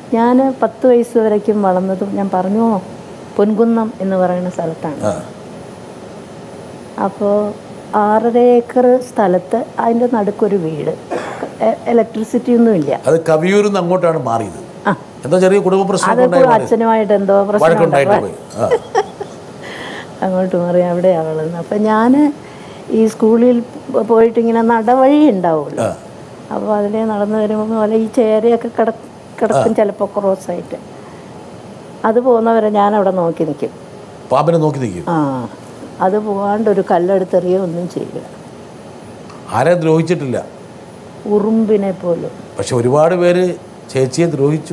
ഞാൻ പത്ത് വയസ്സ് വരയ്ക്കും വളർന്നതും ഞാൻ പറഞ്ഞു പൊൻകുന്നം എന്ന് പറയുന്ന സ്ഥലത്താണ് ആ അപ്പോൾ ആറര ഏക്കർ സ്ഥലത്ത് അതിൻ്റെ നടുക്കൊരു വീട് ഇലക്ട്രിസിറ്റി ഒന്നും ഇല്ല അത് കവിയൂരിൽ നിന്ന് അങ്ങോട്ടാണ് മാറിയത് ആ. എന്തോ ചെറിയ കുടുംബ പ്രശ്നം അത് ഉണ്ടായി മാറിയത്. അച്ഛനുമായിട്ട് എന്തോ പ്രശ്നം വഴക്കുണ്ടായിട്ട് ഉണ്ടായി. പോയി ആ അങ്ങോട്ട് മാറി അവിടെയാണ് വളർന്നത് അപ്പം ഞാൻ ഈ സ്കൂളിൽ പോ- പോയിട്ട് ഇങ്ങനെ നടവഴി ഉണ്ടാവുമല്ലോ ആ. അപ്പോൾ അതിലെ നടന്നു വരുമ്പോൾ പോലെ ഈ ചേരയൊക്കെ കിട കിടക്കും ചിലപ്പോൾ ക്രോസായിട്ട് അത് പോകുന്നവരെ ഞാൻ അവിടെ നോക്കി നിൽക്കും പാമ്പിനെ നോക്കി നിൽക്കും ആ അത് പോകാണ്ട് ഒരു കല്ലെടുത്തെറിയോ ഒന്നും ചെയ്യില്ല ആരെ ദ്രോഹിച്ചിട്ടില്ല ഉറുമ്പിനെ പോലും പക്ഷെ ഒരുപാട് പേര് ചേച്ചിയെ ദ്രോഹിച്ചു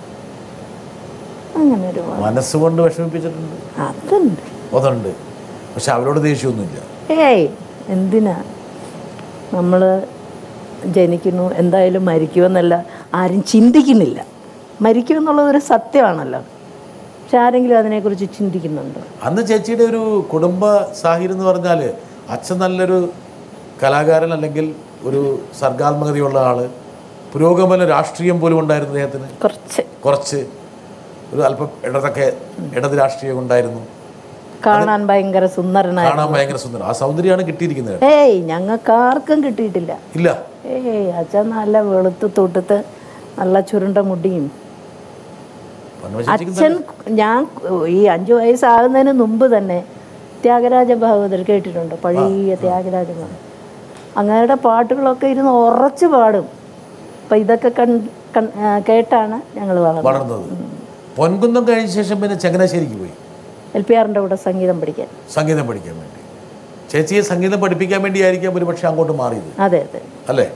അങ്ങനെ ഒരു മനസ്സുകൊണ്ട് വിഷമിപ്പിച്ചിട്ടുണ്ട് അതുണ്ട് അതുണ്ട് പക്ഷെ അവരോട് ദേഷ്യമൊന്നുമില്ല ഏയ് എന്തിനാ നമ്മൾ ജനിക്കുന്നു എന്തായാലും മരിക്കുമെന്നല്ല ആരും ചിന്തിക്കുന്നില്ല മരിക്കുമെന്നുള്ളത് ഒരു സത്യമാണല്ലോ പക്ഷെ ആരെങ്കിലും അതിനെക്കുറിച്ച് ചിന്തിക്കുന്നുണ്ടോ അന്ന് ചേച്ചിയുടെ ഒരു കുടുംബ സാഹചര്യം എന്ന് പറഞ്ഞാൽ അച്ഛൻ നല്ലൊരു കലാകാരൻ അല്ലെങ്കിൽ ഒരു സർഗാത്മകതയുള്ള ആള് പുരോഗമന രാഷ്ട്രീയം പോലും ഉണ്ടായിരുന്നു അദ്ദേഹത്തിന് കുറച്ച് കുറച്ച് ഒരു അല്പം ഇടതൊക്കെ ഇടത് രാഷ്ട്രീയം ഉണ്ടായിരുന്നു കാണാൻ ഭയങ്കര സുന്ദരനായ കാണാൻ ഭയങ്കര സുന്ദരം ആ സൗന്ദര്യമാണ് കിട്ടിയിരിക്കുന്നത് ഏയ് ഞങ്ങൾക്ക് ആർക്കും കിട്ടിയിട്ടില്ല ഇല്ല ഏയ് അച്ഛൻ നല്ല വെളുത്ത് തൊട്ടിട്ട് നല്ല ചുരുണ്ട മുടിയും പൊന്നമ്മ ചേച്ചിക്ക് അച്ഛൻ ഞാൻ ഈ അഞ്ചു വയസ്സാകുന്നതിന് മുമ്പ് തന്നെ ത്യാഗരാജ ഭാഗവതർ കേട്ടിട്ടുണ്ട് പഴയ ത്യാഗരാജ ഭാഗവതർ അങ്ങയുടെ പാട്ടുകളൊക്കെ ഇരുന്ന് ഉറച്ചു പാടും അപ്പം ഇതൊക്കെ കൺ കൺ ആ, കേട്ടാണ് ഞങ്ങൾ വളർന്നത് വളർന്നത് പൊൻകുന്നം കഴിഞ്ഞ ശേഷം പിന്നെ ചങ്ങനാശ്ശേരിക്ക് പോയി എൽ പി ആറിൻ്റെ കൂടെ സംഗീതം പഠിക്കാൻ സംഗീതം പഠിക്കാൻ വേണ്ടി ചേച്ചിയെ സംഗീതം പഠിപ്പിക്കാൻ വേണ്ടിയായിരിക്കാം ഒരു പക്ഷെ അങ്ങോട്ട് മാറിയത് അതെ അതെ അല്ലേ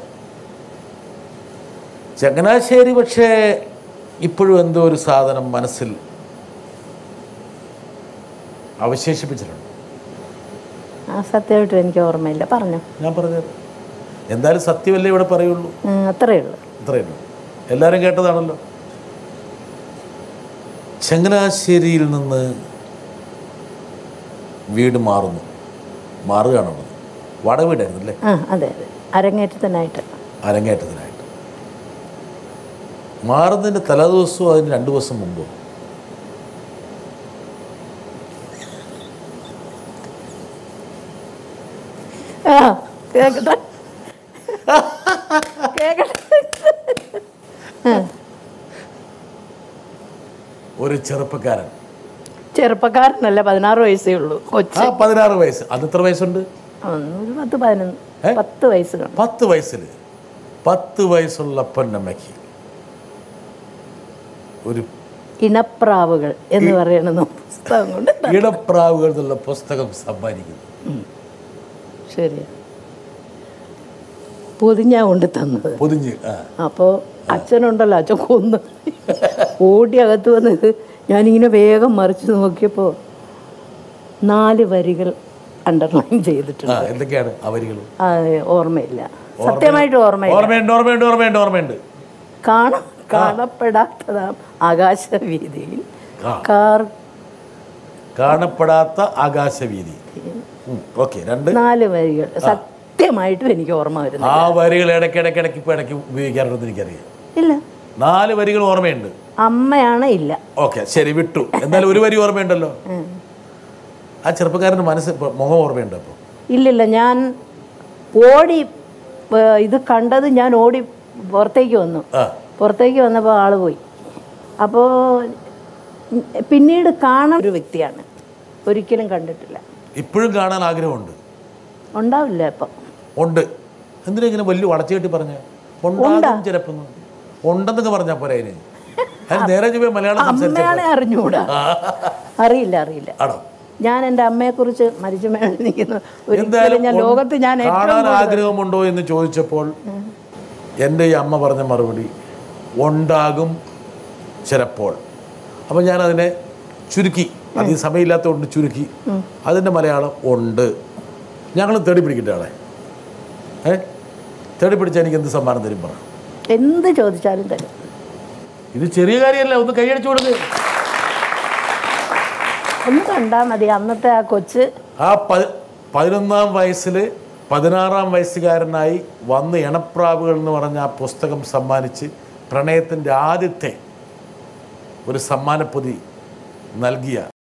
ചങ്ങനാശ്ശേരി പക്ഷേ ഇപ്പോഴും എന്തോ ഒരു സാധനം മനസ്സിൽ അവശേഷിപ്പിച്ചിട്ടുണ്ട് ആ സത്യമായിട്ടും എനിക്ക് ഓർമ്മയില്ല പറഞ്ഞു ഞാൻ പറഞ്ഞത് എന്തായാലും സത്യമല്ലേ ഇവിടെ പറയുള്ളൂ ഉം, അത്രയേ ഉള്ളൂ ഇത്രയുള്ളൂ എല്ലാവരും കേട്ടതാണല്ലോ ചങ്ങനാശ്ശേരിയിൽ നിന്ന് വീട് മാറുന്നു മാറുകയാണുള്ളത് വാടക വീടായിരുന്നു അല്ലേ ആ അതെ അതെ അരങ്ങേറ്റത്തിനായിട്ട് അരങ്ങേറ്റത്തിനായിട്ട് മാറുന്നതിൻ്റെ തലേദിവസവും അതിന് രണ്ട് ദിവസം മുമ്പോ ആ കേക്കട്ടെ കേക്കട്ടെ ഒരു ചെറുപ്പക്കാരൻ ചെറുപ്പക്കാരനല്ല പതിനാറ് വയസ്സേ ഉള്ളൂ കൊച്ചു ആ പതിനാറ് വയസ്സ് അത് എത്ര വയസ്സുണ്ട് അന്ന് ഒരു പത്ത് പതിനൊന്ന് ഏ? പത്ത് വയസ്സ് കാണും പത്ത് വയസ്സിൽ പത്ത് വയസ്സുള്ള പൊന്നമ്മയ്ക്ക് ഒരു ഇണപ്രാവുകൾ എന്ന് പറയുന്ന പുസ്തകം കൊണ്ട് ഇടപ്രാവുകൾ എന്നുള്ള പുസ്തകം സമ്മാനിക്കുന്നു ശരി പൊതിഞ്ഞാ കൊണ്ട് തന്നത് പൊതിഞ്ഞ് ആ അപ്പോൾ അച്ഛനുണ്ടല്ലോ അച്ഛൻ കൊന്ന് ഓടി അകത്ത് വന്നത് ഞാനിങ്ങനെ വേഗം മറിച്ച് നോക്കിയപ്പോൾ നാല് വരികൾ അണ്ടർലൈൻ ചെയ്തിട്ടുണ്ട് ആ എന്തൊക്കെയാണ് ആ വരികൾ ആ, ഓർമ്മയില്ല സത്യമായിട്ട് ഓർമ്മയില്ല ഓർമ്മയുണ്ട് ഓർമ്മയുണ്ട് ഓർമ്മയുണ്ട് ഓർമ്മയുണ്ട് കാണ കാണപ്പെടാത്തതാം ആകാശവീതിയിൽ ആ. കാർ കാണപ്പെടാത്ത ആകാശവീതി ഓക്കെ രണ്ട് നാല് വരികൾ സത്യമായിട്ടും എനിക്ക് ഓർമ്മ വരുന്നു ആ വരികൾ ഇടയ്ക്ക് ഇടയ്ക്ക് ഇടയ്ക്ക് ഇപ്പോൾ ഇടയ്ക്ക് ഉപയോഗിക്കാറുണ്ടെന്ന് എനിക്കറിയാം ഇല്ല നാല് വരികൾ ഓർമ്മയുണ്ട് അമ്മയാണ് ഇല്ല ഓക്കെ ശരി വിട്ടു എന്നാലും ഒരു വരി ഓർമ്മയുണ്ടല്ലോ ആ ചെറുപ്പക്കാരൻ്റെ മനസ്സ് ഇപ്പൊ മുഖം ഓർമ്മയുണ്ട് അപ്പോൾ ഇല്ലില്ല ഞാൻ ഓടി ഏ, ഇത് കണ്ടത് ഞാൻ ഓടി പുറത്തേക്ക് വന്നു ആ പുറത്തേക്ക് വന്നപ്പോൾ ആൾ പോയി അപ്പോൾ പിന്നീട് കാണാൻ ഒരു വ്യക്തിയാണ് ഒരിക്കലും കണ്ടിട്ടില്ല ഇപ്പോഴും കാണാൻ ആഗ്രഹമുണ്ട് ഉണ്ടാവില്ല ഇപ്പം ഉണ്ട് എന്തിനാ ഇങ്ങനെ വലിയ വളച്ചു കെട്ടി പറഞ്ഞ ഉണ്ടാകും ചിലപ്പോൾ ഉണ്ടെന്നൊക്കെ പറഞ്ഞാൽ പോരാ അതിന് അതിന് നേരെ ചൊവ്വേ മലയാളം സംസാരിച്ച അമ്മയാണെ അറിഞ്ഞുകൂടാ അറിയില്ല അറിയില്ല ആണോ ഞാൻ എൻ്റെ അമ്മയെക്കുറിച്ച് മരിച്ചു മേളിൽ നിൽക്കുന്നു ഒരിക്കലും എന്തായാലും ഞാൻ ഉൺ- ലോകത്ത് ഞാൻ ഏറ്റവും കാണാൻ കൂടുതൽ- ആഗ്രഹമുണ്ടോ എന്ന് ചോദിച്ചപ്പോൾ എൻ്റെ ഈ അമ്മ പറഞ്ഞ മറുപടി ഉണ്ടാകും ചിലപ്പോൾ അപ്പോൾ ഞാനതിനെ ചുരുക്കി അത് ഈ സമയമില്ലാത്തതുകൊണ്ട് ചുരുക്കി അതിൻ്റെ മലയാളം ഉണ്ട് ഞങ്ങൾ തേടി പിടിക്കട്ടെ ആളെ ഏ തേടി പിടിച്ചാൽ എനിക്ക് എന്ത് സമ്മാനം തരും പറ എന്ത് ചോദിച്ചാലും തരും ഇത് ചെറിയ കാര്യമല്ല ഒന്ന് കൈയടിച്ചു കൊടുക്ക് ഒന്ന് കണ്ടാൽ മതി അന്നത്തെ ആ കൊച്ച് ആ പതി പതിനൊന്നാം വയസ്സിൽ പതിനാറാം വയസ്സുകാരനായി വന്ന് ഇണപ്രാവുകൾ എന്ന് പറഞ്ഞ ആ പുസ്തകം സമ്മാനിച്ച് പ്രണയത്തിൻ്റെ ആദ്യത്തെ ഒരു സമ്മാനപ്പൊതി നൽകിയ